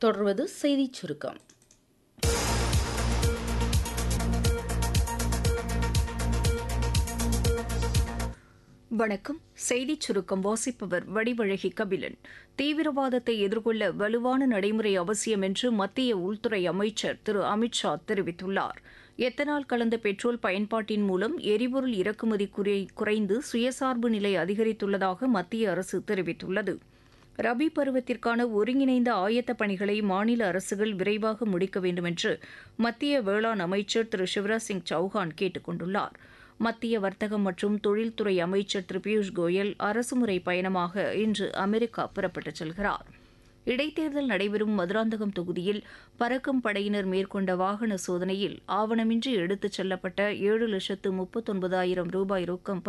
தொடர்வது செய்திச் சுருக்கம் வணக்கம் செய்திச் சுருக்கம் வாசிப்பவர் வடிவழகி கபிலன் தீவிரவாதத்தை எதிர்கொள்ள வலுவான நடைமுறை அவசியம் என்று மத்திய உள்துறை அமைச்சர் திரு அமித்ஷா தெரிவித்துள்ளார் எத்தனால் கலந்த பெட்ரோல் பயன்பாட்டின் மூலம் எரிபொருள் இறக்குமதி குறை குறைந்து சுயசார்பு நிலை அதிகரித்துள்ளதாக மத்திய அரசு தெரிவித்துள்ளது ரபி பருவத்திற்கான ஒருங்கிணைந்த ஆயத்த பணிகளை மாநில அரசுகள் விரைவாக முடிக்க வேண்டும் என்று மத்திய வேளாண் அமைச்சர் திரு சிவராஜ் சிங் சௌஹான் கேட்டுக் கொண்டுள்ளார் மத்திய வர்த்தகம் மற்றும் தொழில்துறை அமைச்சர் திரு பியூஷ் கோயல் அரசுமுறை பயணமாக இன்று அமெரிக்கா புறப்பட்டுச் செல்கிறார் இடைத்தேர்தல் நடைபெறும் மதுராந்தகம் தொகுதியில் பறக்கும் படையினர் மேற்கொண்ட வாகன சோதனையில் ஆவணமின்றி எடுத்துச் செல்லப்பட்ட ஏழு லட்சத்து முப்பத்தொன்பதாயிரம் ரூபாய் ரொக்கம்